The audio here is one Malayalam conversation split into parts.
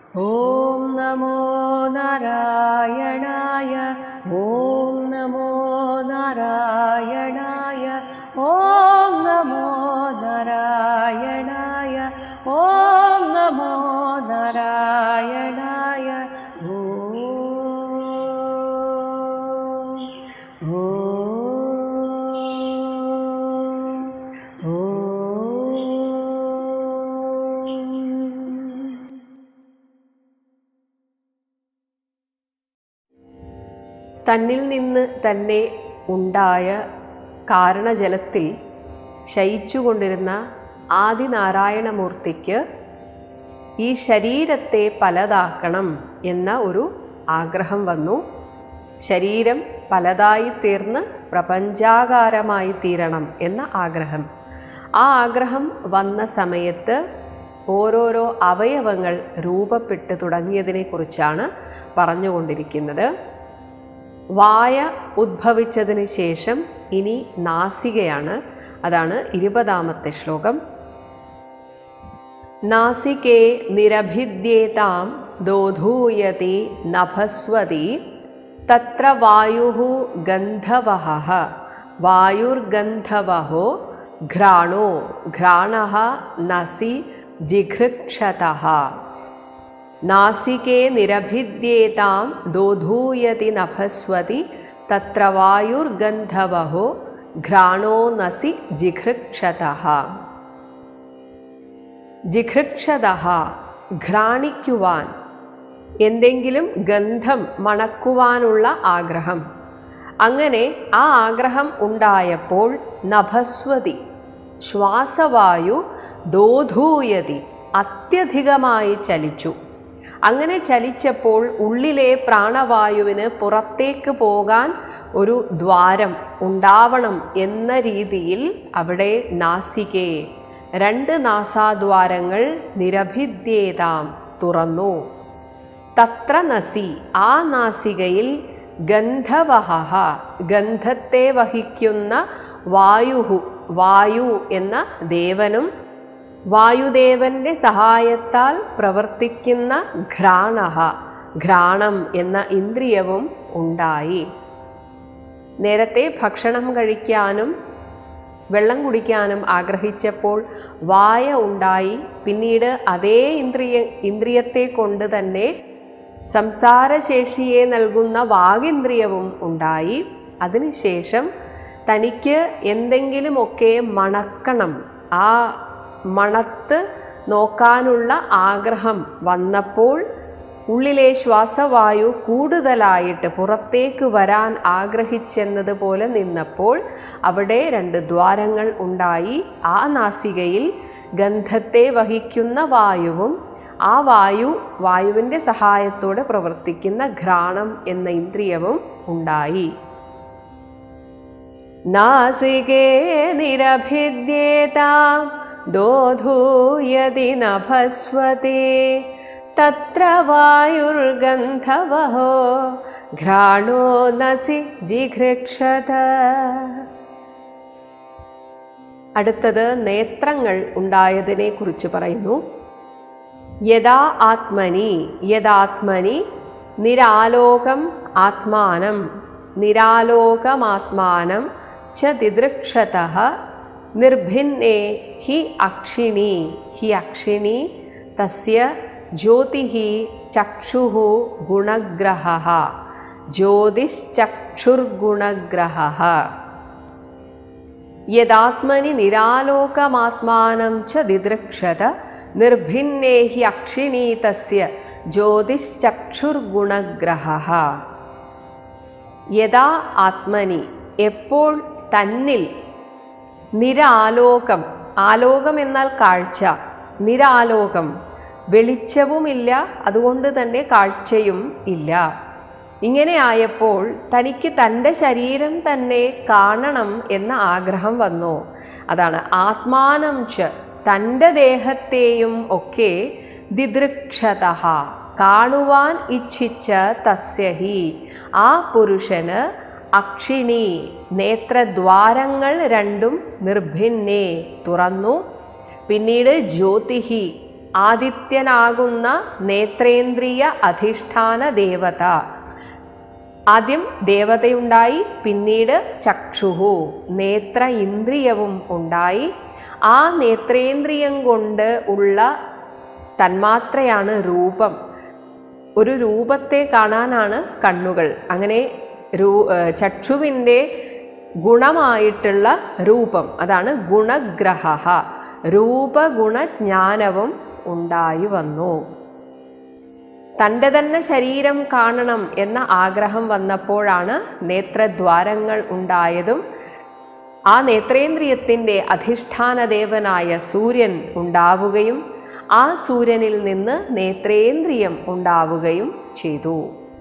ॐ नमो नारायणाय ॐ नमो नारायणाय ॐ नमो नारायणाय ॐ नमो नारायणाय ॐ ॐ തന്നിൽ നിന്ന് തന്നെ ഉണ്ടായ കാരണജലത്തിൽ ശയിച്ചുകൊണ്ടിരുന്ന ആദിനാരായണമൂർത്തിക്ക് ഈ ശരീരത്തെ പലതാക്കണം എന്ന ഒരു ആഗ്രഹം വന്നു ശരീരം പലതായി തീർന്ന് പ്രപഞ്ചാകാരമായി തീരണം എന്ന ആഗ്രഹം ആ ആഗ്രഹം വന്ന സമയത്ത് ഓരോരോ അവയവങ്ങൾ രൂപപ്പെട്ട് തുടങ്ങിയതിനെക്കുറിച്ചാണ് പറഞ്ഞുകൊണ്ടിരിക്കുന്നത് വായ ഉദ്ഭവിച്ചതിന് ശേഷം ഇനി നാസികയാണ് അതാണ് ഇരുപതാമത്തെ ശ്ലോകം നാസികേ നിരഭിദ്യേതാം ദോധൂയതി നഭസ്വതി തത്ര വായു ഗന്ധവഹ വായുർഗന്ധവഹോ ഘ്രാണോ ഘ്രാണ നസി ജിഘൃക്ഷതഃ നാസികേ നിരഭിദ്യേതാം ദോധൂയതി നഭസ്വതി തത്ര വായുർഗന്ധവഹോ ഘ്രാണോ നസി ജിഘൃക്ഷതഃ ജിഘൃക്ഷതഃ ഘ്രാണിക്കുവാൻ എന്തെങ്കിലും ഗന്ധം മണക്കുവാനുള്ള ആഗ്രഹം അങ്ങനെ ആ ആഗ്രഹം ഉണ്ടായപ്പോൾ നഭസ്വതി ശ്വാസവായു ദോധൂയതി അത്യധികമായി ചലിച്ചു അങ്ങനെ ചലിച്ചപ്പോൾ ഉള്ളിലെ പ്രാണവായുവിന് പുറത്തേക്ക് പോകാൻ ഒരു ദ്വാരം ഉണ്ടാവണം എന്ന രീതിയിൽ അവിടെ നാസികയെ രണ്ട് നാസാദ്വാരങ്ങൾ നിരഭിദ്യേതാം തുറന്നു തത്ര നസി ആ നാസികയിൽ ഗന്ധവഹ ഗന്ധത്തെ വഹിക്കുന്ന വായുഹു വായു എന്ന ദേവനും വായുദേവന്റെ സഹായത്താൽ പ്രവർത്തിക്കുന്ന ഘ്രാണഹ ഘ്രാണം എന്ന ഇന്ദ്രിയവും ഉണ്ടായി നേരത്തെ ഭക്ഷണം കഴിക്കാനും വെള്ളം കുടിക്കാനും ആഗ്രഹിച്ചപ്പോൾ വായ ഉണ്ടായി പിന്നീട് അതേ ഇന്ദ്രിയ ഇന്ദ്രിയത്തെ കൊണ്ട് തന്നെ സംസാരശേഷിയെ നൽകുന്ന വാഗിന്ദ്രിയവും ഉണ്ടായി അതിനുശേഷം തനിക്ക് എന്തെങ്കിലുമൊക്കെ മണക്കണം ആ മണത്ത് നോക്കാനുള്ള ആഗ്രഹം വന്നപ്പോൾ ഉള്ളിലെ ശ്വാസവായു കൂടുതലായിട്ട് പുറത്തേക്ക് വരാൻ ആഗ്രഹിച്ചെന്നതുപോലെ നിന്നപ്പോൾ അവിടെ രണ്ട് ദ്വാരങ്ങൾ ഉണ്ടായി ആ നാസികയിൽ ഗന്ധത്തെ വഹിക്കുന്ന വായുവും ആ വായു വായുവിൻ്റെ സഹായത്തോടെ പ്രവർത്തിക്കുന്ന ഘ്രാണം എന്ന ഇന്ദ്രിയവും ഉണ്ടായി നാസികേ നിരഭിദ്യേതാം ദോധൂയതി നഭസ്വതി തത്ര വായുർഗന്ധവഹോ ഘ്രാണോ നസി ജിഘൃക്ഷത അടുത്തത് നേത്രങ്ങൾ ഉണ്ടായതിനെ കുറിച്ച് പറയുന്നു യഥാ ആത്മനി യഥാത്മനി നിരാലോകം ആത്മാനം നിരാലോകമാത്മാനം ച ദിദൃക്ഷത നിർഭിന്നേ ഹി അക്ഷിണി ഹി അക്ഷിണി തസ്യ ജ്യോതി ചക്ഷു ഗുണഗ്രഹ ജ്യോതിശ്ചക്ഷുർഗുണഗ്രഹ യഥാത്മനി നിരാലോകമാത്മാനം ച ദിദൃക്ഷത നിർഭിന്നേ ഹി അക്ഷിണീ തസ്യ ജ്യോതിശ്ചക്ഷുർഗുണഗ്രഹ യഥാ ആത്മനി എപ്പോൾ തന്നിൽ നിരാലോകം ആലോകം എന്നാൽ കാഴ്ച നിരാലോകം വെളിച്ചവുമില്ല അതുകൊണ്ട് തന്നെ കാഴ്ചയും ഇല്ല ഇങ്ങനെ ആയപ്പോൾ തനിക്ക് തൻ്റെ ശരീരം തന്നെ കാണണം എന്ന ആഗ്രഹം വന്നു അതാണ് ആത്മാനം ച തൻ്റെ ദേഹത്തെയും ഒക്കെ ദിദൃക്ഷത കാണുവാൻ ഇച്ഛിച്ച തസ്യഹി ആ പുരുഷന് അക്ഷിണി നേത്രദ്വാരങ്ങൾ രണ്ടും നിർഭിന്നേ തുറന്നു പിന്നീട് ജ്യോതിഹി ആദിത്യനാകുന്ന നേത്രേന്ദ്രിയ അധിഷ്ഠാന ദേവത ആദ്യം ദേവതയുണ്ടായി പിന്നീട് ചക്ഷുഹു നേത്ര ഇന്ദ്രിയവും ഉണ്ടായി ആ നേത്രേന്ദ്രിയം കൊണ്ട് ഉള്ള തന്മാത്രയാണ് രൂപം ഒരു രൂപത്തെ കാണാനാണ് കണ്ണുകൾ അങ്ങനെ രൂ ഏഹ് ചക്ഷുവിൻ്റെ ഗുണമായിട്ടുള്ള രൂപം അതാണ് ഗുണഗ്രഹ രൂപഗുണജ്ഞാനവും ഉണ്ടായി വന്നു തൻ്റെ തന്നെ ശരീരം കാണണം എന്ന ആഗ്രഹം വന്നപ്പോഴാണ് നേത്രദ്വാരങ്ങൾ ഉണ്ടായതും ആ നേത്രേന്ദ്രിയത്തിൻ്റെ അധിഷ്ഠാന ദേവനായ സൂര്യൻ ഉണ്ടാവുകയും ആ സൂര്യനിൽ നിന്ന് നേത്രേന്ദ്രിയം ഉണ്ടാവുകയും ചെയ്തു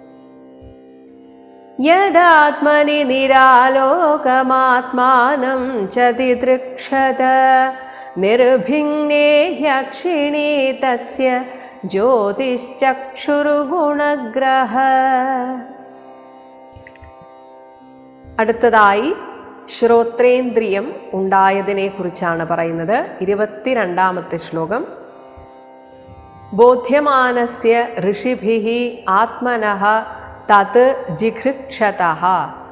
യദാത്മനി നിരാലോകമാത്മാനം ചതിദൃക്ഷത നിർഭിന്നേ ഹ്യക്ഷിണീ തസ്യ ജ്യോതിശ്ചക്ഷുരുഗുണഗ്രഹ അടുത്തതായി ശ്രോത്രേന്ദ്രിയം ഉണ്ടായതിനെ കുറിച്ചാണ് പറയുന്നത് ഇരുപത്തിരണ്ടാമത്തെ ശ്ലോകം ബോധ്യമാനസ്യ ഋഷിഭിः ആത്മനഃ തത് ജിഘൃക്ഷതഃ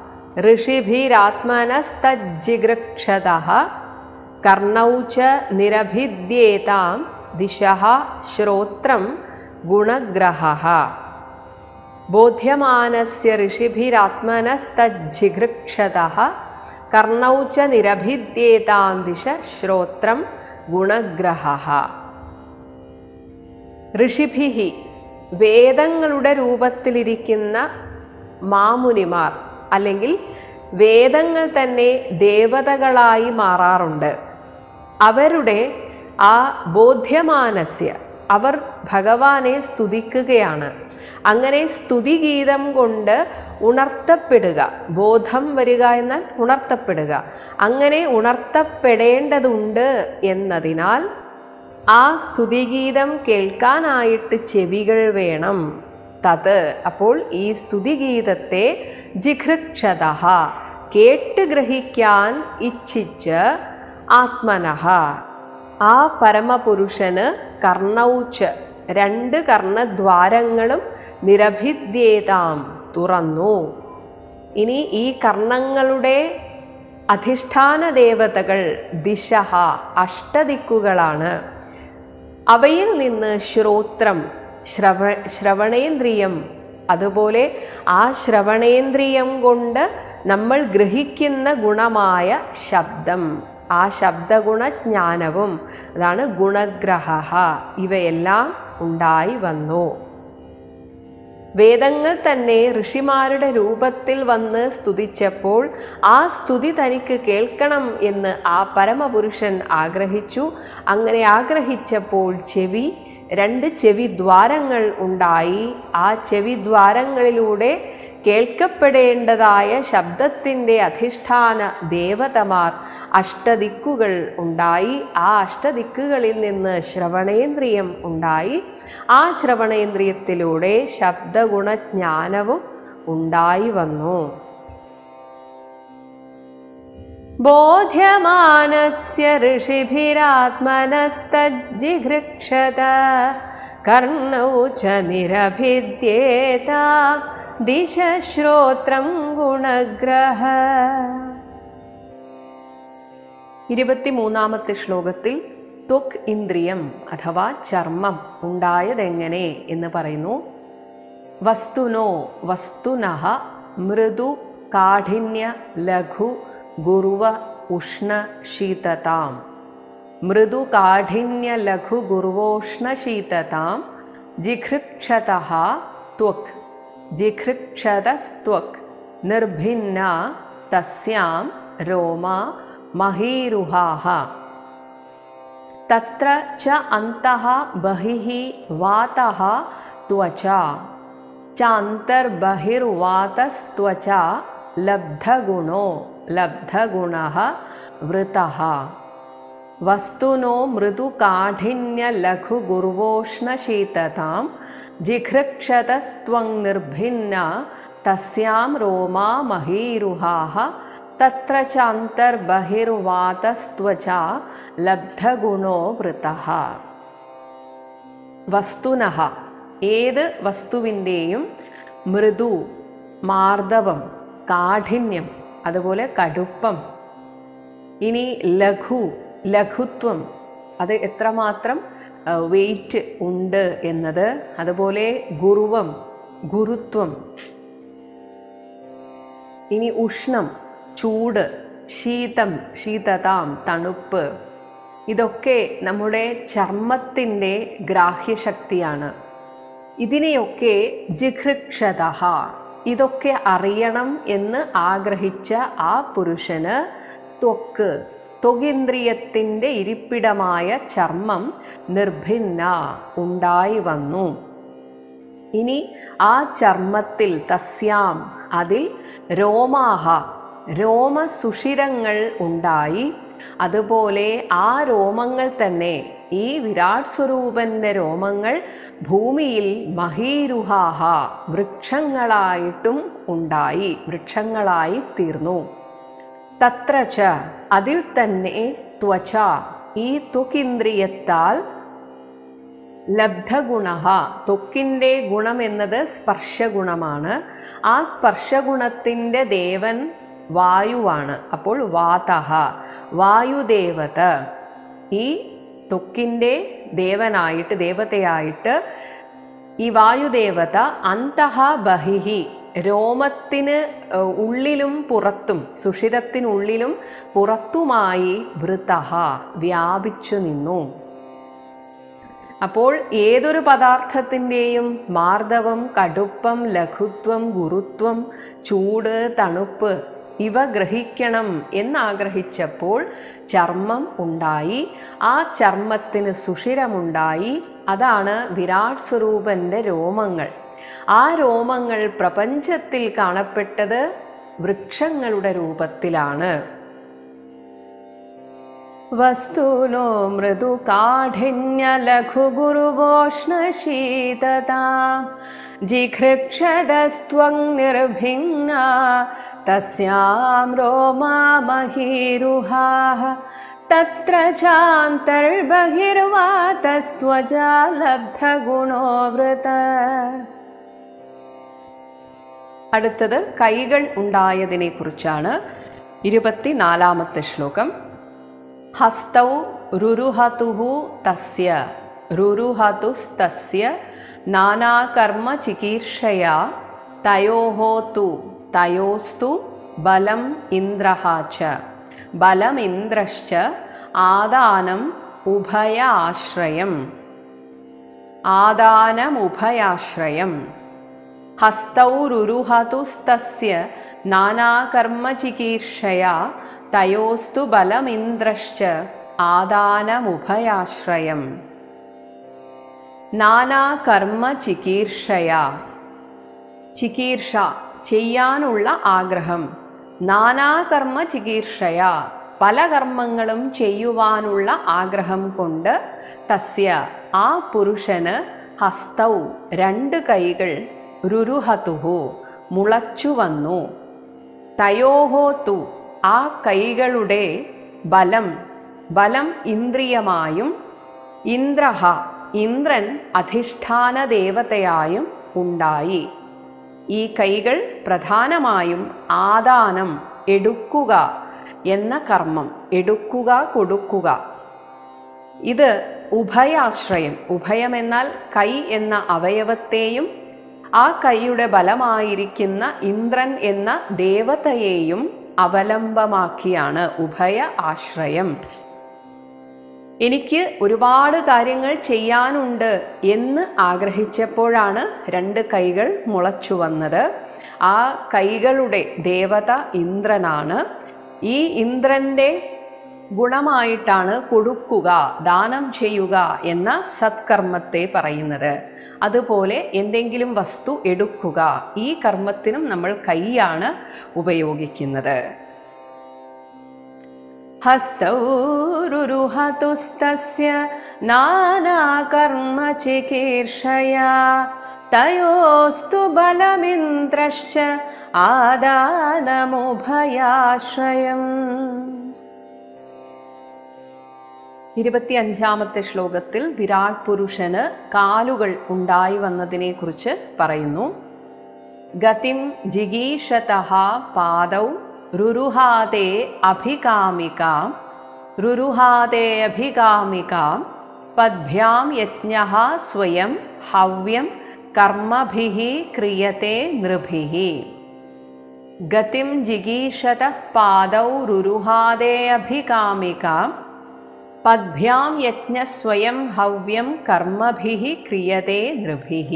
ഋഷിഭിരാത്മനസ്തജ്ജിഘൃക്ഷതഃ കർണൗ ച നിരഭിദ്യേതാം ദിശഃ ശ്രോത്രം ഗുണഗ്രഹः ബോധ്യമാനസ്യ ഋഷിഭിരാത്മനസ്തജ്ജിഘൃക്ഷതഃ കർണൗ ച നിരഭിദ്യേതാം ദിശ ശ്രോത്രം ഗുണഗ്രഹः ഋഷിഭിഹി വേദങ്ങളുടെ രൂപത്തിലിരിക്കുന്ന മാമുനിമാർ അല്ലെങ്കിൽ വേദങ്ങൾ തന്നെ ദേവതകളായി മാറാറുണ്ട് അവരുടെ ആ ബോധ്യമാനസ്യ അവർ ഭഗവാനെ സ്തുതിക്കുകയാണ് അങ്ങനെ സ്തുതിഗീതം കൊണ്ട് ഉണർത്തപ്പെടുക ബോധം വരിക എന്നാൽ ഉണർത്തപ്പെടുക അങ്ങനെ ഉണർത്തപ്പെടേണ്ടതുണ്ട് എന്നതിനാൽ ആ സ്തുതിഗീതം കേൾക്കാനായിട്ട് ചെവികൾ വേണം തത് അപ്പോൾ ഈ സ്തുതിഗീതത്തെ ജിഘൃക്ഷത കേട്ട് ഗ്രഹിക്കാൻ ഇച്ഛിച്ച് ആത്മനഃ ആ പരമപുരുഷന് കർണൗച്ച് രണ്ട് കർണദ്വാരങ്ങളും നിരഭിദ്യേതാം തുറന്നു ഇനി ഈ കർണങ്ങളുടെ അധിഷ്ഠാന ദേവതകൾ ദിശ അഷ്ടദിക്കുകളാണ് അവയിൽ നിന്ന് ശ്രോത്രം ശ്രവ ശ്രവണേന്ദ്രിയം അതുപോലെ ആ ശ്രവണേന്ദ്രിയം കൊണ്ട് നമ്മൾ ഗ്രഹിക്കുന്ന ഗുണമായ ശബ്ദം ആ ശബ്ദഗുണജ്ഞാനവും അതാണ് ഗുണഗ്രഹ ഇവയെല്ലാം ഉണ്ടായി വന്നു വേദങ്ങൾ തന്നെ ഋഷിമാരുടെ രൂപത്തിൽ വന്ന് സ്തുതിച്ചപ്പോൾ ആ സ്തുതി തനിക്ക് കേൾക്കണം എന്ന് ആ പരമപുരുഷൻ ആഗ്രഹിച്ചു അങ്ങനെ ആഗ്രഹിച്ചപ്പോൾ ചെവി രണ്ട് ചെവി ദ്വാരങ്ങൾ ഉണ്ടായി ആ ചെവി ദ്വാരങ്ങളിലൂടെ കേൾക്കപ്പെടേണ്ടതായ ശബ്ദത്തിൻ്റെ അധിഷ്ഠാന ദേവതമാർ അഷ്ടദിക്കുകൾ ഉണ്ടായി ആ അഷ്ടദിക്കുകളിൽ നിന്ന് ശ്രവണേന്ദ്രിയം ഉണ്ടായി ആ ശ്രവണേന്ദ്രിയത്തിലൂടെ ശബ്ദഗുണജ്ഞാനവും ഉണ്ടായി വന്നു ബോധ്യമാനസ്യ ഋഷിഭിരാത്മനസ്തജ്ജിഘൃക്ഷത കർണൗ ച നിരഭിദ്യേത ദിശ ശ്രോത്രം ഗുണഗ്രഹ ഇരുപത്തിമൂന്നാമത്തെ ശ്ലോകത്തിൽ ത്വക് ഇന്ദ്രിയം അഥവാ ചർമ്മം ഉണ്ടായതെങ്ങനെ എന്ന് പറയുന്നു വസ്തുനോ വസ്തുനഃ മൃദു കാഠിന്യ ലഘു ഗുരുവ ഉഷ്ണ ശീതതാം മൃദു കാഠിന്യ ലഘു ഗുരുവോഷ്ണ ശീതതാം ജിഘൃക്ഷത ത്വക് ജിഘൃക്ഷതസ്ത്വക് നിർഭിന്ന തസ്യാം രോമ മഹീരുഹാः തത്ര ച അന്തഃ ബഹിः വാതः त्वचा चान्तर्बहिर्वातस्त्वचा लब्धगुणो लब्धगुणः वृतः वस्तुनो मृदुकाठिन्यलघुगुर्वोष्णशीततां जिघृक्षतस्त्वं निर्भिन्न तस्यां रोमा महीरुहाः तत्र चान्तर्बहिर्वातस्त्वचा लब्धगुणो वृतः വസ്തുനഹ ഏത് വസ്തുവിൻ്റെയും മൃദു മാർദ്ദവം കാഠിന്യം അതുപോലെ കടുപ്പം ഇനി ലഘു ലഘുത്വം അത് എത്രമാത്രം വെയിറ്റ് ഉണ്ട് എന്നത് അതുപോലെ ഗുരുവം ഗുരുത്വം ഇനി ഉഷ്ണം ചൂട് ശീതം ശീതതാം തണുപ്പ് ഇതൊക്കെ നമ്മുടെ ചർമ്മത്തിൻ്റെ ഗ്രാഹ്യശക്തിയാണ് ഇതിനെയൊക്കെ ജിഘൃക്ഷത ഇതൊക്കെ അറിയണം എന്ന് ആഗ്രഹിച്ച ആ പുരുഷന് ത്വക്ക് ത്വകേന്ദ്രിയത്തിൻ്റെ ഇരിപ്പിടമായ ചർമ്മം നിർഭിന്ന ഉണ്ടായി വന്നു ഇനി ആ ചർമ്മത്തിൽ തസ്യാം അതിൽ രോമാഹ രോമസുഷിരങ്ങൾ ഉണ്ടായി അതുപോലെ ആ രോമങ്ങൾ തന്നെ ഈ വിരാട് സ്വരൂപന്റെ രോമങ്ങൾ ഭൂമിയിൽ മഹീരുഹാഹ വൃക്ഷങ്ങളായിട്ടും ഉണ്ടായി വൃക്ഷങ്ങളായി തീർന്നു തത്ര ച അതിൽ തന്നെ ത്വച ഈ ത്വകിന്ദ്രിയത്താൽ ലബ്ധഗുണ ത്വക്കിൻ്റെ ഗുണം എന്നത് സ്പർശഗുണമാണ് ആ സ്പർശഗുണത്തിൻ്റെ ദേവൻ വായുവാണ് അപ്പോൾ വാതഹ വായുദേവത ഈ ത്വക്കിൻ്റെ ദേവനായിട്ട് ദേവതയായിട്ട് ഈ വായുദേവത അന്തഹ ബഹിഹി രോമത്തിന് ഏഹ്, ഉള്ളിലും പുറത്തും സുഷിരത്തിനുള്ളിലും പുറത്തുമായി വൃതഹ വ്യാപിച്ചു നിന്നു അപ്പോൾ ഏതൊരു പദാർത്ഥത്തിൻ്റെയും മാർദ്ദവം കടുപ്പം ലഘുത്വം ഗുരുത്വം ചൂട് തണുപ്പ് ഇവ ഗ്രഹിക്കണം എന്നാഗ്രഹിച്ചപ്പോൾ ചർമ്മം ഉണ്ടായി ആ ചർമ്മത്തിന് സുഷിരമുണ്ടായി അതാണ് വിരാട് സ്വരൂപന്റെ രോമങ്ങൾ ആ രോമങ്ങൾ പ്രപഞ്ചത്തിൽ കാണപ്പെട്ടത് വൃക്ഷങ്ങളുടെ രൂപത്തിലാണ് വസ്തുനോ മൃദു കാഠിന്യ ലഘു ഗുരുവോഷ്ണശീതതാ ജിഘൃക്ഷതസ്ത്വം നിർഭിന്ന തസ്യാം രോമാമഹീരുഹാः തത്ര ചാന്തർബഹിർവാതസ്ത്വജാ ലബ്ധഗുണോ വൃത അടുത്തത് കൈകൾ ഉണ്ടായതിനെ കുറിച്ചാണ് ഇരുപത്തിനാലാമത്തെ ശ്ലോകം ഹസ്തൗ രുരുഹതുഹു തസ്യ രുരുഹതുസ്തസ്യ നാനാകർമ്മ ചികീർഷയാ തയോः തു തയോസ്തു ബലം ഇന്ദ്രഃ ച ബലമിന്ദ്രശ്ച ആദാനം ഉഭയാശ്രയം ആദാനമുഭയാശ്രയം ഹസ്തൗ രുരുഹതുസ്തസ്യ നാനാകർമ്മചികീർഷയാ തയോസ്തു ബലമിന്ദ്രശ്ച ആദാനമുഭയാശ്രയം നാനാകർമ്മ ചികീർഷയാ ചികീർഷ ചെയ്യാനുള്ള ആഗ്രഹം നാനാകർമ്മ ചികീർഷയ പല കർമ്മങ്ങളും ചെയ്യുവാനുള്ള ആഗ്രഹം കൊണ്ട് തസ്യ ആ പുരുഷന് ഹസ്തൗ രണ്ട് കൈകൾ രുരുഹതുഹു മുളച്ചു വന്നു തയോഹോ തു ആ കൈകളുടെ ബലം ബലം ഇന്ദ്രിയമായും ഇന്ദ്രഹ ഇന്ദ്രൻ അധിഷ്ഠാന ദേവതയായും ഉണ്ടായി ഈ കൈകൾ പ്രധാനമായും ആദാനം എടുക്കുക എന്ന കർമ്മം എടുക്കുക കൊടുക്കുക ഇത് ഉഭയാശ്രയം ഉഭയം എന്നാൽ കൈ എന്ന അവയവത്തെയും ആ കൈയുടെ ബലമായിരിക്കുന്ന ഇന്ദ്രൻ എന്ന ദേവതയെയും അവലംബമാക്കിയാണ് ഉഭയ ആശ്രയം എനിക്ക് ഒരുപാട് കാര്യങ്ങൾ ചെയ്യാനുണ്ട് എന്ന് ആഗ്രഹിച്ചപ്പോഴാണ് രണ്ട് കൈകൾ മുളച്ചു വന്നത് ആ കൈകളുടെ ദേവത ഇന്ദ്രനാണ് ഈ ഇന്ദ്രന്റെ ഗുണമായിട്ടാണ് കൊടുക്കുക ദാനം ചെയ്യുക എന്ന സത്കർമ്മത്തെ പറയുന്നത് അതുപോലെ എന്തെങ്കിലും വസ്തു എടുക്കുക ഈ കർമ്മത്തിനും നമ്മൾ കൈയാണ് ഉപയോഗിക്കുന്നത് हस्तौरुरुहतुस्तस्य नानाकर्मचिकीर्षया तयोस्तु बलमिन्द्रश्च आदानमुभयाश्रयम् ഇരുപത്തി അഞ്ചാമത്തെ ശ്ലോകത്തിൽ വിരാട് പുരുഷന് കാലുകൾ ഉണ്ടായി വന്നതിനെ കുറിച്ച് പറയുന്നു ഗതിം ജിഗീഷത പാദൗ രുരുഹാതെ അഭികാമികാം രുരുഹാതെ അഭികാമികാം പദ്ഭ്യാം യജ്ഞ സ്വയം ഹവ്യം കർമ്മഭിः ക്രിയത്തെ നൃഭിः ഗതിം ജിഗീഷത പാദൗ രുരുഹാദേ അഭികാമികാം പദ്ഭ്യാം യജ്ഞസ്വയം ഹവ്യം കർമ്മഭിः ക്രിയത്തെ നൃഭിः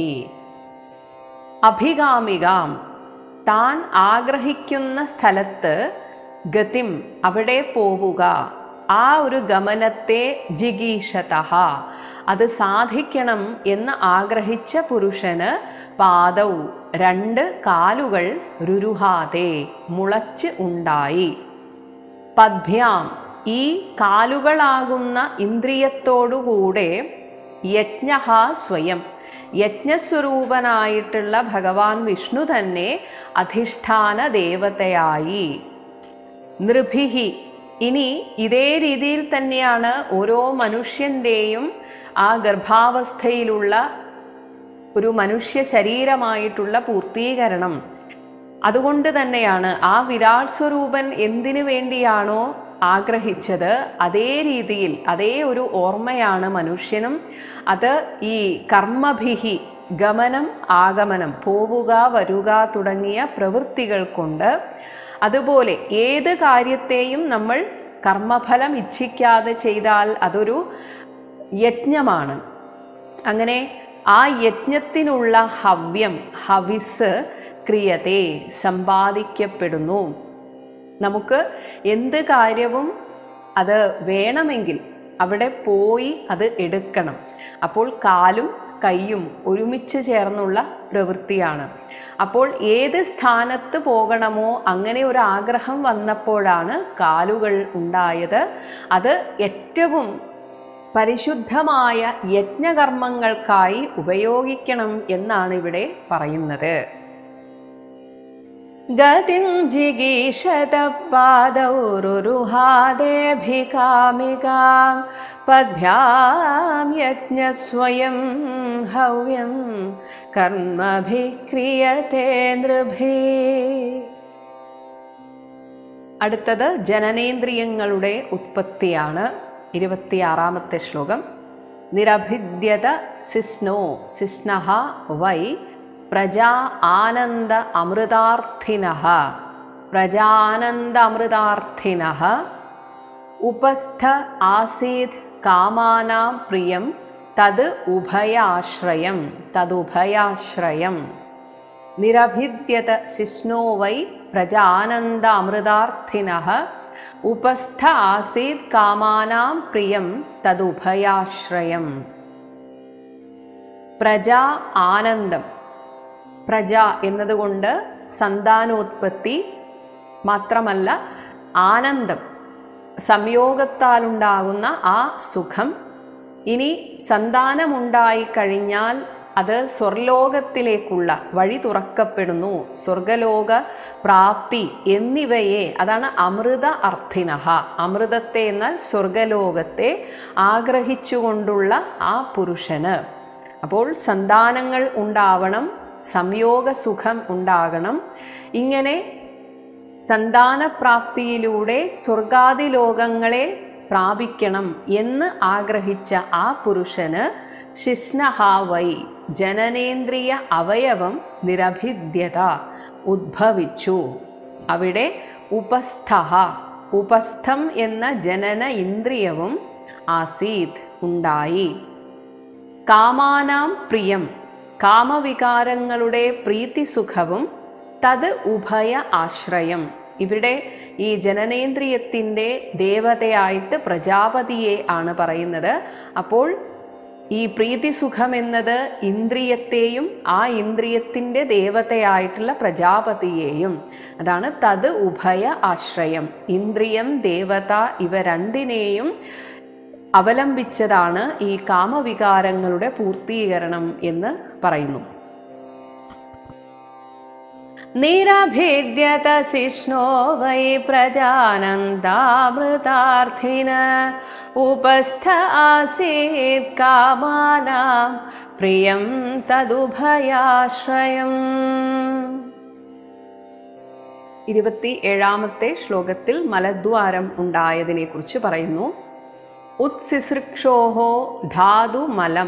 അഭികാമികാം താൻ ആഗ്രഹിക്കുന്ന സ്ഥലത്ത് ഗതിം അവിടെ പോവുക ആ ഒരു ഗമനത്തെ ജിഗീഷത അത് സാധിക്കണം എന്ന് ആഗ്രഹിച്ച പുരുഷന് പാദൗ രണ്ട് കാലുകൾ രുരുഹാതെ മുളച്ച് ഉണ്ടായി പദ്ഭ്യാം ഈ കാലുകളാകുന്ന ഇന്ദ്രിയത്തോടുകൂടെ യജ്ഞ സ്വയം യജ്ഞസ്വരൂപനായിട്ടുള്ള ഭഗവാൻ വിഷ്ണു തന്നെ അധിഷ്ഠാന ദേവതയായി നൃഭിഹി ഇനി ഇതേ രീതിയിൽ തന്നെയാണ് ഓരോ മനുഷ്യൻ്റെയും ആ ഗർഭാവസ്ഥയിലുള്ള ഒരു മനുഷ്യ ശരീരമായിട്ടുള്ള പൂർത്തീകരണം അതുകൊണ്ട് തന്നെയാണ് ആ വിരാട് സ്വരൂപൻ എന്തിനു വേണ്ടിയാണോ ആഗ്രഹിച്ചത് അതേ രീതിയിൽ അതേ ഒരു ഓർമ്മയാണ് മനുഷ്യനും അത് ഈ കർമ്മഭിഹി ഗമനം ആഗമനം പോവുക വരുക തുടങ്ങിയ പ്രവൃത്തികൾ കൊണ്ട് അതുപോലെ ഏത് കാര്യത്തെയും നമ്മൾ കർമ്മഫലം ഇച്ഛിക്കാതെ ചെയ്താൽ അതൊരു യജ്ഞമാണ് അങ്ങനെ ആ യജ്ഞത്തിനുള്ള ഹവ്യം ഹവിസ് ക്രിയത്തെ സമ്പാദിക്കപ്പെടുന്നു നമുക്ക് എന്ത് കാര്യവും അത് വേണമെങ്കിൽ അവിടെ പോയി അത് എടുക്കണം അപ്പോൾ കാലും കൈയും ഒരുമിച്ച് ചേർന്നുള്ള പ്രവൃത്തിയാണ് അപ്പോൾ ഏത് സ്ഥാനത്ത് പോകണമോ അങ്ങനെ ഒരു ആഗ്രഹം വന്നപ്പോഴാണ് കാലുകൾ ഉണ്ടായത് അത് ഏറ്റവും പരിശുദ്ധമായ യജ്ഞകർമ്മങ്ങൾക്കായി ഉപയോഗിക്കണം എന്നാണ് ഇവിടെ പറയുന്നത് ഗതിം ജിഗീഷത പാദൗരുഹാദേഭികാമികാം പദ്ഭ്യാം യജ്ഞസ്വയം ഹവ്യം കർമ്മഭിക്രിയത്തെ നൃഭി അടുത്തത് ജനനേന്ദ്രിയങ്ങളുടെ ഉത്പത്തിയാണ് ഇരുപത്തിയാറാമത്തെ ശ്ലോകം നിരഭിദ്യത സിസ്നോ സിസ്നഹ വൈ പ്രജാ ആനന്ദ അമൃതാർത്ഥിന പ്രജാനന്ദ അമൃതാർത്ഥിന ഉപസ്ഥ ആസീത് കാമാനാം പ്രിയം തത് ഉഭയാശ്രയം തതുഭയാശ്രയം നിരഭിദ്യത ശിഷ്ണോ വൈ പ്രജാനന്ദ അമൃതാർത്ഥിന ഉപസ്ഥ ആസീത് കാമാനാം പ്രിയം തതുഭയാശ്രയം പ്രജ ആനന്ദം പ്രജ എന്നതുകൊണ്ട് സന്താനോത്പത്തി മാത്രമല്ല ആനന്ദം സംയോഗത്താലുണ്ടാകുന്ന ആ സുഖം ഇനി സന്താനമുണ്ടായി കഴിഞ്ഞാൽ അത് സ്വർലോകത്തിലേക്കുള്ള വഴി തുറക്കപ്പെടുന്നു സ്വർഗലോക പ്രാപ്തി എന്നിവയെ അതാണ് അമൃത അർത്ഥിനഹ അമൃതത്തെ എന്നാൽ സ്വർഗലോകത്തെ ആഗ്രഹിച്ചുകൊണ്ടുള്ള ആ പുരുഷന് അപ്പോൾ സന്താനങ്ങൾ ഉണ്ടാവണം സംയോഗ സുഖം ഉണ്ടാകണം ഇങ്ങനെ സന്താനപ്രാപ്തിയിലൂടെ സ്വർഗാദി ലോകങ്ങളെ പ്രാപിക്കണം എന്ന് ആഗ്രഹിച്ച ആ പുരുഷന് ശിസ്നഹാവൈ ജനനേന്ദ്രിയ അവയവം നിരഭിദ്യത ഉദ്ഭവിച്ചു അവിടെ ഉപസ്ഥ ഉപസ്ഥം എന്ന ജനന ഇന്ദ്രിയവും ആസീത് ഉണ്ടായി കാമാനാം പ്രിയം കാമവികാരങ്ങളുടെ പ്രീതിസുഖവും തത് ഉഭയ ആശ്രയം ഇവിടെ ഈ ജനനേന്ദ്രിയത്തിൻ്റെ ദേവതയായിട്ട് പ്രജാപതിയെ ആണ് പറയുന്നത് അപ്പോൾ ഈ പ്രീതിസുഖം എന്നത് ഇന്ദ്രിയത്തെയും ആ ഇന്ദ്രിയത്തിൻ്റെ ദേവതയായിട്ടുള്ള പ്രജാപതിയെയും അതാണ് തത് ഉഭയ ആശ്രയം ഇന്ദ്രിയം ദേവത ഇവ രണ്ടിനെയും അവലംബിച്ചതാണ് ഈ കാമവികാരങ്ങളുടെ പൂർത്തീകരണം എന്ന് പറയുന്നു നിരഭിദ്യത ശിഷ്ണോ വൈ പ്രജാനന്ദാമൃതാർത്ഥിന ഉപസ്ഥ ആസീത് കാമാനാം പ്രിയം തദുഭയാശ്രയം ഇരുപത്തി ഏഴാമത്തെ ശ്ലോകത്തിൽ മലദ്വാരം ഉണ്ടായതിനെ കുറിച്ച് പറയുന്നു ഉത്സിസൃക്ഷോഹോ ധാതുമലം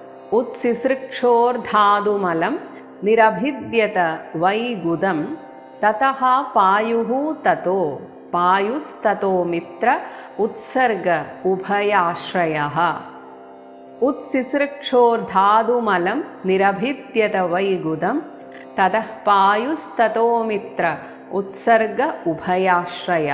ഉത്സിസൃക്ഷോർധാതുമലം നിരഭിദ്യത വൈഗുദം തതഃ പായുഃ തതോ പായുസ്തതോ മിത്ര ഉത്സർഗ ഉഭയാശ്രയഃ ഉത്സിസൃക്ഷോർധാതുമലം നിരഭിദ്യത വൈഗുദം തതഃ പായുസ്തതോ മിത്ര ഉത്സർഗ ഉഭയാശ്രയ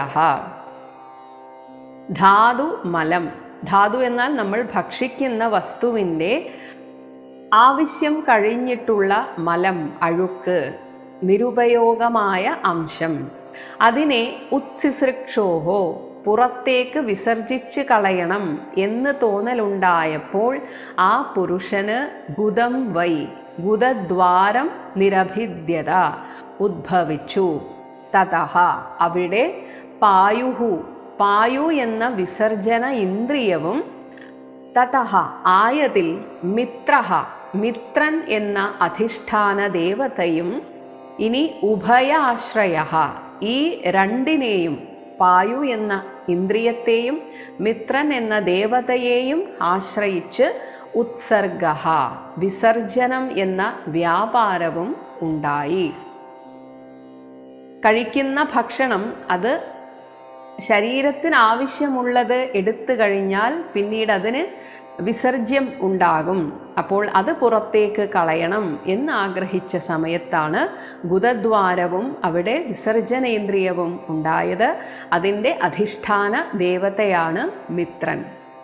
ധാതു മലം ധാതു എന്നാൽ നമ്മൾ ഭക്ഷിക്കുന്ന വസ്തുവിൻ്റെ ആവശ്യം കഴിഞ്ഞിട്ടുള്ള മലം അഴുക്ക് നിരുപയോഗമായ അംശം അതിനെ ഉത്സിസൃക്ഷോഹോ പുറത്തേക്ക് വിസർജിച്ച് കളയണം എന്ന് തോന്നലുണ്ടായപ്പോൾ ആ പുരുഷന് ഗുദം വൈ ഗുദദ്വാരം നിരഭിദ്യത ഉദ്ഭവിച്ചു തതഹ അവിടെ പായുഹു പായു എന്ന വിസർജന ഇന്ദ്രിയവും തതഹ ആയതിൽ മിത്രഹ മിത്രൻ എന്ന അധിഷ്ഠാന ദേവതയും ഇനി ഉഭയാശ്രയ ഈ രണ്ടിനെയും പായു എന്ന ഇന്ദ്രിയത്തെയും മിത്രൻ എന്ന ദേവതയെയും ആശ്രയിച്ച് ഉത്സർഗ വിസർജനം എന്ന വ്യാപാരവും ഉണ്ടായി കഴിക്കുന്ന ഭക്ഷണം അത് ശരീരത്തിന് ആവശ്യമുള്ളത് എടുത്തു കഴിഞ്ഞാൽ പിന്നീട് അതിന് വിസർജ്യം ഉണ്ടാകും അപ്പോൾ അത് പുറത്തേക്ക് കളയണം എന്ന് ആഗ്രഹിച്ച സമയത്താണ് ഗുദദ്വാരവും അവിടെ വിസർജനേന്ദ്രിയവും ഉണ്ടായത് അതിൻ്റെ അധിഷ്ഠാന ദേവതയാണ് മിത്രൻ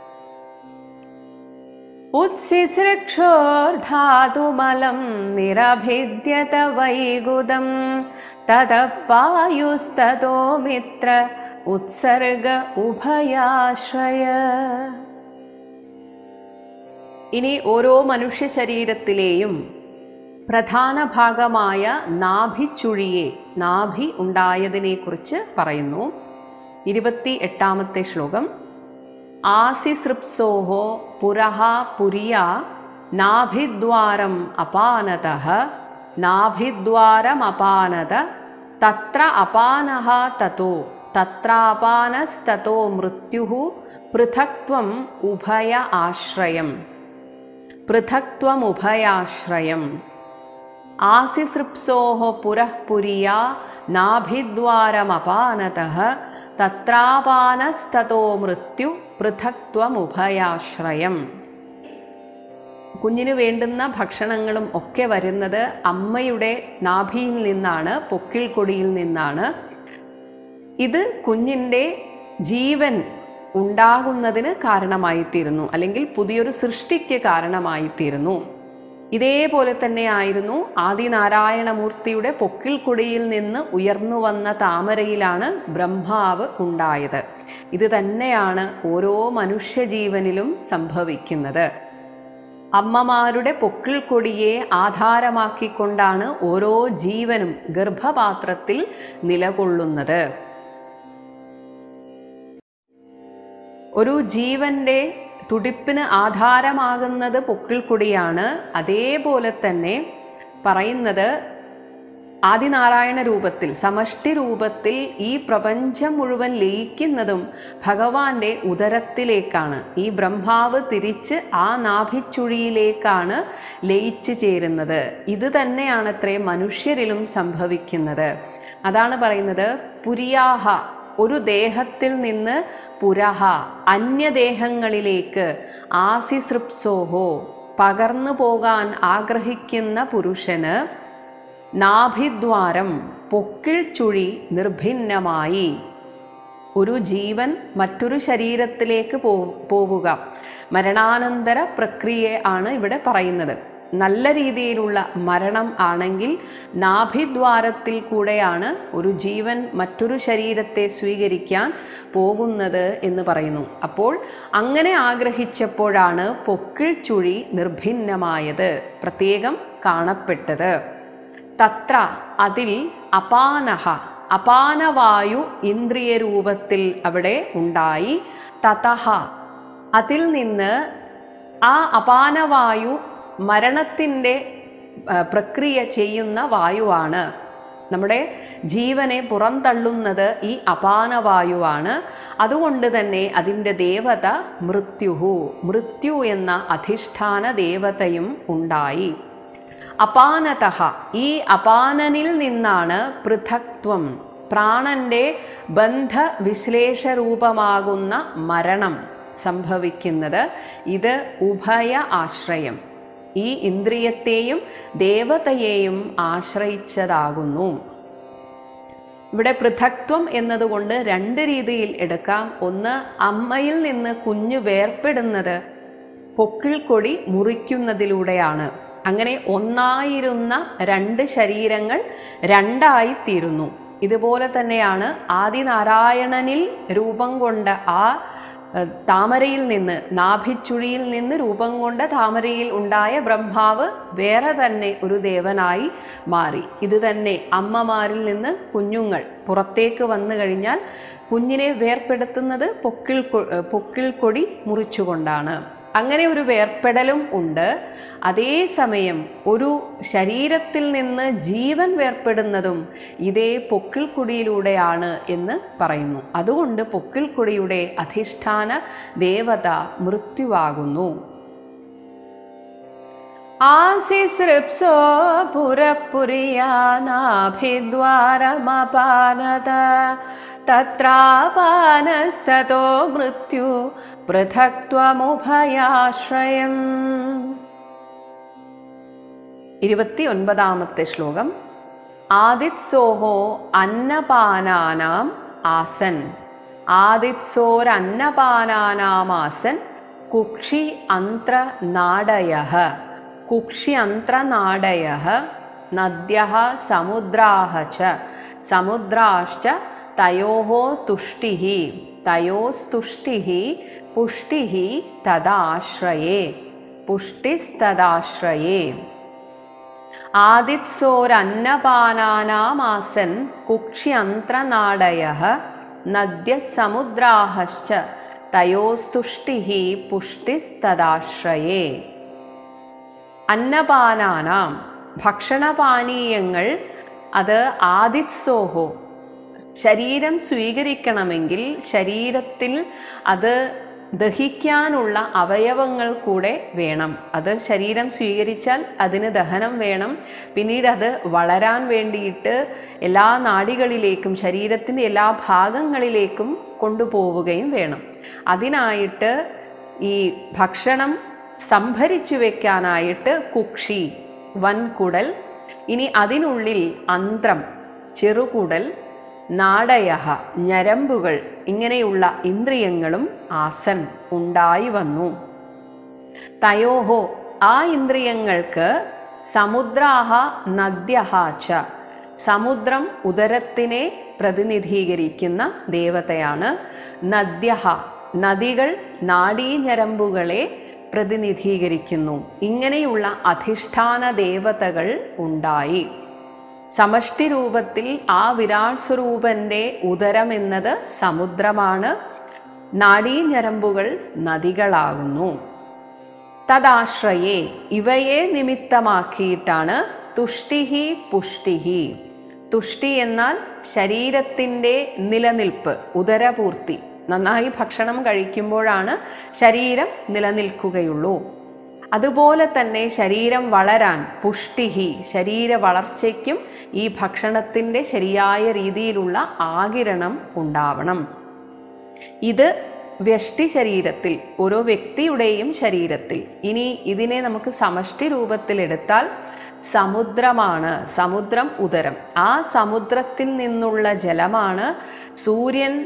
ഉത്സിസൃക്ഷോർധാതുമലം നിരഭിദ്യത വൈഗുദം തതപ്പായുസ്തോ മിത്ര ഉത്സർഗ ഉഭയാശ്രയ ഇനി ഓരോ മനുഷ്യ ശരീരത്തിലെയും പ്രധാന ഭാഗമായ നാഭിച്ചുഴിയെ നാഭി ഉണ്ടായതിനെക്കുറിച്ച് പറയുന്നു ഇരുപത്തി എട്ടാമത്തെ ശ്ലോകം ആസിസൃപ്സോഹോ പുരഹ പുരിയ നാഭിദ്വാരം അപാനത നാഭിദ്വാരമപാനത തത്ര അപാനഃ തതോ തത്രാപാനസ്തതോ മൃത്യു പൃഥക്ത്വം ഉഭയ ആശ്രയം പൃഥക്ത്വമുഭയാശ്രയം ആസിസൃപ്സോः പുരഃ പുരിയാ നാഭിദ്വാരമപാനതഃ തത്രാപാനസ്തതോ മൃത്യു പൃഥക്ത്വമുഭയാശ്രയം കുഞ്ഞിന് വേണ്ടുന്ന ഭക്ഷണങ്ങളും ഒക്കെ വരുന്നത് അമ്മയുടെ നാഭിയിൽ നിന്നാണ് പൊക്കിൾ കൊടിയിൽ നിന്നാണ് ഇത് കുഞ്ഞിൻ്റെ ജീവൻ ഉണ്ടാകുന്നതിന് കാരണമായിത്തീരുന്നു അല്ലെങ്കിൽ പുതിയൊരു സൃഷ്ടിക്ക് കാരണമായിത്തീരുന്നു ഇതേപോലെ തന്നെയായിരുന്നു ആദിനാരായണമൂർത്തിയുടെ പൊക്കിൾ കൊടിയിൽ നിന്ന് ഉയർന്നു വന്ന താമരയിലാണ് ബ്രഹ്മാവ് ഉണ്ടായത് ഇത് തന്നെയാണ് ഓരോ മനുഷ്യജീവനിലും സംഭവിക്കുന്നത് അമ്മമാരുടെ പൊക്കിൾ കൊടിയെ ആധാരമാക്കിക്കൊണ്ടാണ് ഓരോ ജീവനും ഗർഭപാത്രത്തിൽ നിലകൊള്ളുന്നത് ഒരു ജീവന്റെ തുടിപ്പിന് ആധാരമാകുന്നത് പൊക്കിൾക്കൊടിയാണ് അതേപോലെ തന്നെ പറയുന്നത് ആദിനാരായണ രൂപത്തിൽ സമഷ്ടി രൂപത്തിൽ ഈ പ്രപഞ്ചം മുഴുവൻ ലയിക്കുന്നതും ഭഗവാന്റെ ഉദരത്തിലേക്കാണ് ഈ ബ്രഹ്മാവ് തിരിച്ച് ആ നാഭിച്ചുഴിയിലേക്കാണ് ലയിച്ചു ചേരുന്നത് ഇത് തന്നെയാണത്രേ മനുഷ്യരിലും സംഭവിക്കുന്നത് അതാണ് പറയുന്നത് പുരിയാഹ ഒരു ദേഹത്തിൽ നിന്ന് പുരഹ അന്യദേഹങ്ങളിലേക്ക് ആസിസൃപ്സോഹോ പകർന്നു പോകാൻ ആഗ്രഹിക്കുന്ന പുരുഷന് നാഭിദ്വാരം പൊക്കിൾ ചുഴി നിർഭിന്നമായി ഒരു ജീവൻ മറ്റൊരു ശരീരത്തിലേക്ക് പോ പോവുക മരണാനന്തര പ്രക്രിയ ആണ് ഇവിടെ പറയുന്നത് നല്ല രീതിയിലുള്ള മരണം ആണെങ്കിൽ നാഭിദ്വാരത്തിൽ കൂടെയാണ് ഒരു ജീവൻ മറ്റൊരു ശരീരത്തെ സ്വീകരിക്കാൻ പോകുന്നത് എന്ന് പറയുന്നു അപ്പോൾ അങ്ങനെ ആഗ്രഹിച്ചപ്പോഴാണ് പൊക്കിൾ ചുഴി നിർഭിന്നമായത് പ്രത്യേകം കാണപ്പെട്ടത് തത്ര അതിൽ അപാനഹ അപാനവായു ഇന്ദ്രിയ രൂപത്തിൽ അവിടെ ഉണ്ടായി തതഹ അതിൽ നിന്ന് ആ അപാനവായു മരണത്തിൻ്റെ ആ, പ്രക്രിയ ചെയ്യുന്ന വായുവാണ് നമ്മുടെ ജീവനെ പുറന്തള്ളുന്നത് ഈ അപാനവായുവാണ് അതുകൊണ്ട് തന്നെ അതിൻ്റെ ദേവത മൃത്യുഹു മൃത്യു എന്ന അധിഷ്ഠാന ദേവതയും ഉണ്ടായി അപാനതഃ ഈ അപാനനിൽ നിന്നാണ് പൃഥക്ത്വം പ്രാണന്റെ ബന്ധ വിശ്ലേഷരൂപമാകുന്ന മരണം സംഭവിക്കുന്നത് ഇത് ഉഭയ ആശ്രയം ഈ ഇന്ദ്രിയത്തെയും ദേവതയെയും ആശ്രയിച്ചതാകുന്നു ഇവിടെ പൃഥക്ത്വം എന്നതുകൊണ്ട് രണ്ട് രീതിയിൽ എടുക്കാം ഒന്ന് അമ്മയിൽ നിന്ന് കുഞ്ഞ് വേർപ്പെടുന്നത് പൊക്കിൾക്കൊടി മുറിക്കുന്നതിലൂടെയാണ് അങ്ങനെ ഒന്നായിരുന്ന രണ്ട് ശരീരങ്ങൾ രണ്ടായി തീരുന്നു ഇതുപോലെ തന്നെയാണ് ആദിനാരായണനിൽ രൂപം കൊണ്ട ആ ഏഹ്, താമരയിൽ നിന്ന് നാഭിച്ചുഴിയിൽ നിന്ന് രൂപം കൊണ്ട താമരയിൽ ഉണ്ടായ ബ്രഹ്മാവ് വേറെ തന്നെ ഒരു ദേവനായി മാറി ഇത് തന്നെ അമ്മമാരിൽ നിന്ന് കുഞ്ഞുങ്ങൾ പുറത്തേക്ക് വന്നു കഴിഞ്ഞാൽ കുഞ്ഞിനെ വേർപ്പെടുത്തുന്നത് പൊക്കിൾ കൊ- ഏഹ്, പൊക്കിൾ കൊടി മുറിച്ചുകൊണ്ടാണ് അങ്ങനെ ഒരു വേർപ്പെടലും ഉണ്ട് അതേസമയം ഒരു ശരീരത്തിൽ നിന്ന് ജീവൻ വേർപ്പെടുന്നതും ഇതേ പൊക്കിൾക്കൊടിയിലൂടെയാണ് എന്ന് പറയുന്നു അതുകൊണ്ട് പൊക്കിൾക്കൊടിയുടെ അധിഷ്ഠാന ദേവത മൃത്യുവാകുന്നു ആസിസൃപ്സോ പുരപുരിയാനാഭിദ്വാരമപാനത തത്രാപാനസ്തോ മൃത്യു പൃഥക്ത്വമുഭയാശ്രയം ഇരുപത്തി ഒൻപതാമത്തെ ശ്ലോകം ആദിത്സോഹോ അന്നപാനാനാം ആസൻ ആദിത്സോരന്നപാനാനാമാസൻ കുക്ഷി അന്ത്ര നാടയഃ കുക്ഷി അന്ത്ര നാടയഃ നദ്യഃ സമുദ്രാः ച സമുദ്രാശ്ച തയോः തുഷ്ടിः തയോസ്തുഷ്ടിः പുഷ്ടിः തദാശ്രയേ പുഷ്ടിസ്തദാശ്രയേ ആദിത്സോരന്നപാനാനാമാസൻ കുക്ഷ്യന്ത്രനാടയഃ നദ്യഃ സമുദ്രാശ്ച തയോസ്തുഷ്ടിഃ പുഷ്ടിസ്തദാശ്രയേ അന്നപാനാനാം ഭക്ഷണപാനീയങ്ങൾ അത് ആദിത്സോഹോ ശരീരം സ്വീകരിക്കണമെങ്കിൽ ശരീരത്തിൽ അത് ദഹിക്കാനുള്ള അവയവങ്ങൾ കൂടെ വേണം അത് ശരീരം സ്വീകരിച്ചാൽ അതിന് ദഹനം വേണം പിന്നീട് അത് വളരാൻ വേണ്ടിയിട്ട് എല്ലാ നാഡികളിലേക്കും ശരീരത്തിൻ്റെ എല്ലാ ഭാഗങ്ങളിലേക്കും കൊണ്ടുപോവുകയും വേണം അതിനായിട്ട് ഈ ഭക്ഷണം സംഭരിച്ചു വെക്കാനായിട്ട് കുക്ഷി വൻകുടൽ ഇനി അതിനുള്ളിൽ അന്ത്രം ചെറുകുടൽ നാടയഹ ഞരമ്പുകൾ ഇങ്ങനെയുള്ള ഇന്ദ്രിയങ്ങളും ആസൻ ഉണ്ടായി വന്നു തയോഹോ ആ ഇന്ദ്രിയങ്ങൾക്ക് സമുദ്രാഹ നദ്യഹ ച സമുദ്രം ഉദരത്തിനെ പ്രതിനിധീകരിക്കുന്ന ദേവതയാണ് നദ്യഹ നദികൾ നാഡീഞരമ്പുകളെ പ്രതിനിധീകരിക്കുന്നു ഇങ്ങനെയുള്ള അധിഷ്ഠാന ദേവതകൾ ഉണ്ടായി സമഷ്ടി രൂപത്തിൽ ആ വിരാട് സ്വരൂപന്റെ ഉദരം എന്നത് സമുദ്രമാണ് നാഡീഞരമ്പുകൾ നദികളാകുന്നു തദാശ്രയേ ഇവയെ നിമിത്തമാക്കിയിട്ടാണ് തുഷ്ടിഹി പുഷ്ടിഹി തുഷ്ടി എന്നാൽ ശരീരത്തിൻ്റെ നിലനിൽപ്പ് ഉദരപൂർത്തി നന്നായി ഭക്ഷണം കഴിക്കുമ്പോഴാണ് ശരീരം നിലനിൽക്കുകയുള്ളൂ അതുപോലെ തന്നെ ശരീരം വളരാൻ പുഷ്ടിഹി ശരീര വളർച്ചയ്ക്കും ഈ ഭക്ഷണത്തിൻ്റെ ശരിയായ രീതിയിലുള്ള ആകിരണം ഉണ്ടാവണം ഇത് വ്യഷ്ടി ശരീരത്തിൽ ഓരോ വ്യക്തിയുടെയും ശരീരത്തിൽ ഇനി ഇതിനെ നമുക്ക് സമഷ്ടി രൂപത്തിലെടുത്താൽ സമുദ്രമാണ് സമുദ്രം ഉദരം ആ സമുദ്രത്തിൽ നിന്നുള്ള ജലമാണ് സൂര്യൻ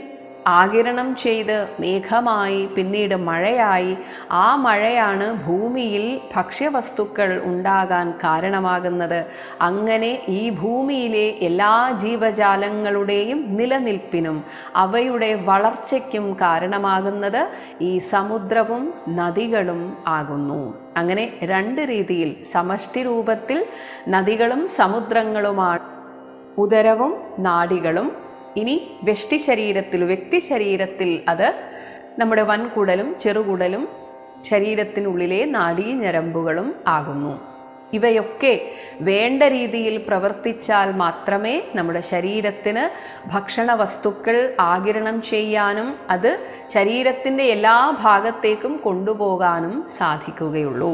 ആകിരണം ചെയ്ത് മേഘമായി പിന്നീട് മഴയായി ആ മഴയാണ് ഭൂമിയിൽ ഭക്ഷ്യവസ്തുക്കൾ ഉണ്ടാകാൻ കാരണമാകുന്നത് അങ്ങനെ ഈ ഭൂമിയിലെ എല്ലാ ജീവജാലങ്ങളുടെയും നിലനിൽപ്പിനും അവയുടെ വളർച്ചയ്ക്കും കാരണമാകുന്നത് ഈ സമുദ്രവും നദികളും ആകുന്നു അങ്ങനെ രണ്ട് രീതിയിൽ സമഷ്ടി രൂപത്തിൽ നദികളും സമുദ്രങ്ങളുമാണ് ഉദരവും നാഡികളും ഇനി വ്യഷ്ടി ശരീരത്തിൽ വ്യക്തി ശരീരത്തിൽ അത് നമ്മുടെ വൻകുടലും ചെറുകുടലും ശരീരത്തിനുള്ളിലെ നാഡീ ഞരമ്പുകളും ആകുന്നു ഇവയൊക്കെ വേണ്ട രീതിയിൽ പ്രവർത്തിച്ചാൽ മാത്രമേ നമ്മുടെ ശരീരത്തിന് ഭക്ഷണ വസ്തുക്കൾ ആകിരണം ചെയ്യാനും അത് ശരീരത്തിൻ്റെ എല്ലാ ഭാഗത്തേക്കും കൊണ്ടുപോകാനും സാധിക്കുകയുള്ളൂ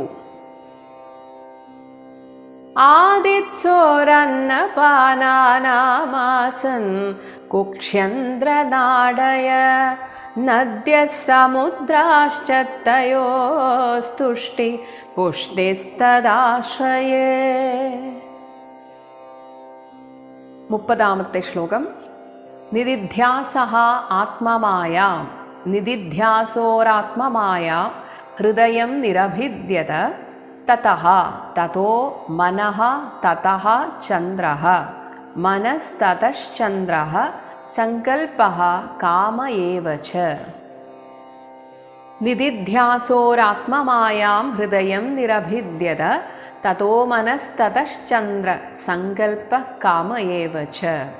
ആദിത്സോരന്നപാനാനാമാസൻ കുക്ഷ്യന്ദ്രനാടയ നദ്യ സമുദ്രാശ്ചത്തയോസ്തുഷ്ടി പുഷ്ടിസ്തദാശ്രയേ മുപ്പതാമത്തെ ശ്ലോകം നിദിധ്യാസഹ ആത്മമായ നിദിധ്യാസോരാത്മമായ ഹൃദയം നിരഭിദ്യത തതഃ തതോ മനഃ തതഃ ചന്ദ്രഃ മനസ്തതശ്ചന്ദ്രഃ സങ്കൽപ്പഃ കാമ ഏവ ച നിദിധ്യാസോരാത്മമായാം ഹൃദയം നിരഭിദ്യത തതോ മനസ്തതശ്ചന്ദ്ര സങ്കൽപ്പ കാമ ഏവ ച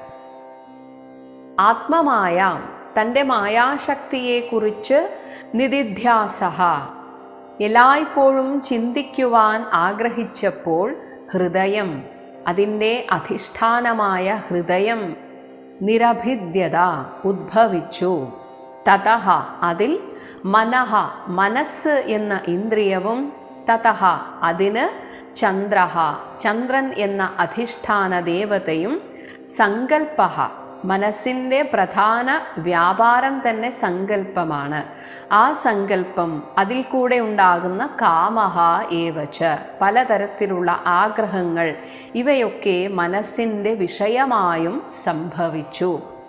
ആത്മമായാം തൻ്റെ മായാശക്തിയെക്കുറിച്ച് നിദിധ്യാസഹ എല്ലായ്പ്പോഴും ചിന്തിക്കുവാൻ ആഗ്രഹിച്ചപ്പോൾ ഹൃദയം അതിൻ്റെ അധിഷ്ഠാനമായ ഹൃദയം നിരഭിദ്യത ഉദ്ഭവിച്ചു തതഹ അതിൽ മനഃ മനസ്സ് എന്ന ഇന്ദ്രിയവും തതഹ അതിന് ചന്ദ്രഹ ചന്ദ്രൻ എന്ന അധിഷ്ഠാന ദേവതയും സങ്കൽപ്പ മനസ്സിൻ്റെ പ്രധാന വ്യാപാരം തന്നെ സങ്കല്പമാണ് ആ സങ്കല്പം അതിൽ കൂടെ ഉണ്ടാകുന്ന കാമഹ ഏവച്ച് പലതരത്തിലുള്ള ആഗ്രഹങ്ങൾ ഇവയൊക്കെ മനസ്സിൻ്റെ വിഷയമായും സംഭവിച്ചു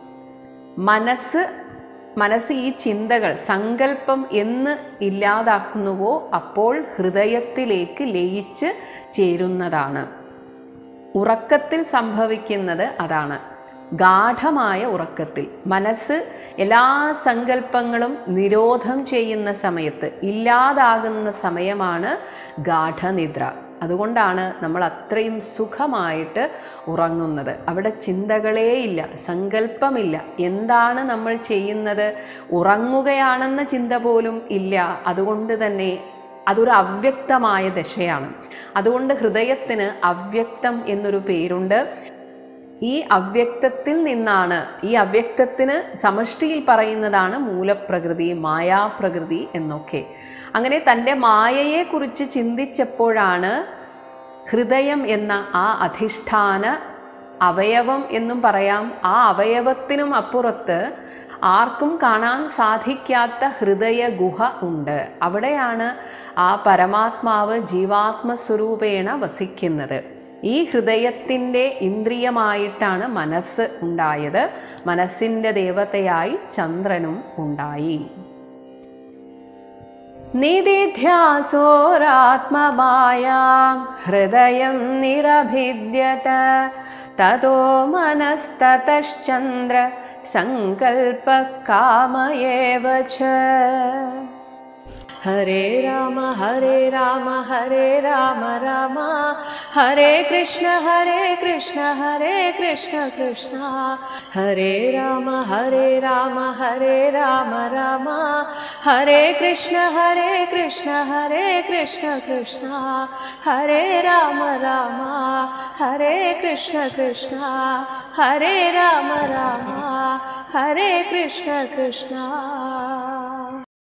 മനസ്സ് മനസ്സ് ഈ ചിന്തകൾ സങ്കല്പം എന്ന് ഇല്ലാതാക്കുന്നുവോ അപ്പോൾ ഹൃദയത്തിലേക്ക് ലയിച്ച് ചേരുന്നതാണ് ഉറക്കത്തിൽ സംഭവിക്കുന്നത് അതാണ് ഗാഠമായ ഉറക്കത്തിൽ മനസ്സ് എല്ലാ സങ്കല്പങ്ങളും നിരോധം ചെയ്യുന്ന സമയത്ത് ഇല്ലാതാകുന്ന സമയമാണ് ഗാഠനിദ്ര അതുകൊണ്ടാണ് നമ്മൾ അത്രയും സുഖമായിട്ട് ഉറങ്ങുന്നത് അവിടെ ചിന്തകളേയില്ല സങ്കല്പമില്ല എന്താണ് നമ്മൾ ചെയ്യുന്നത് ഉറങ്ങുകയാണെന്ന ചിന്ത പോലും ഇല്ല അതുകൊണ്ട് തന്നെ അതൊരു അവ്യക്തമായ ദശയാണ് അതുകൊണ്ട് ഹൃദയത്തിന് അവ്യക്തം എന്നൊരു പേരുണ്ട് ഈ അവ്യക്തത്തിൽ നിന്നാണ് ഈ അവ്യക്തത്തിന് സമഷ്ടിയിൽ പറയുന്നതാണ് മൂലപ്രകൃതി മായാപ്രകൃതി എന്നൊക്കെ അങ്ങനെ തൻ്റെ മായയെക്കുറിച്ച് ചിന്തിച്ചപ്പോഴാണ് ഹൃദയം എന്ന ആ അധിഷ്ഠാന അവയവം എന്നും പറയാം ആ അവയവത്തിനും അപ്പുറത്ത് ആർക്കും കാണാൻ സാധിക്കാത്ത ഹൃദയ ഗുഹ ഉണ്ട് അവിടെയാണ് ആ പരമാത്മാവ് ജീവാത്മസ്വരൂപേണ വസിക്കുന്നത് ഈ ഹൃദയത്തിൻ്റെ ഇന്ദ്രിയമായിട്ടാണ് മനസ്സ് ഉണ്ടായത് മനസ്സിൻ്റെ ദേവതയായി ചന്ദ്രനും ഉണ്ടായി നിധിധ്യാസോരാത്മമായ ഹൃദയം നിരഭിദ്യത തതോ മനസ്തതശ്ചന്ദ്ര സങ്കൽപ്പ കാമയേവ ച ഹരേ രാമ ഹരേ രാമ ഹരേ രാമ രാമ ഹരേ കൃഷ്ണ ഹരേ കൃഷ്ണ ഹരേ കൃഷ്ണ കൃഷ്ണ ഹരേ രാമ ഹരേ രാമ ഹരേ രാമ രാമ ഹരേ കൃഷ്ണ ഹരേ കൃഷ്ണ ഹരേ കൃഷ്ണ കൃഷ്ണ ഹരേ രാമ രാമ ഹരേ കൃഷ്ണ കൃഷ്ണ ഹരേ രാമ രാമ ഹരേ കൃഷ്ണ കൃഷ്ണ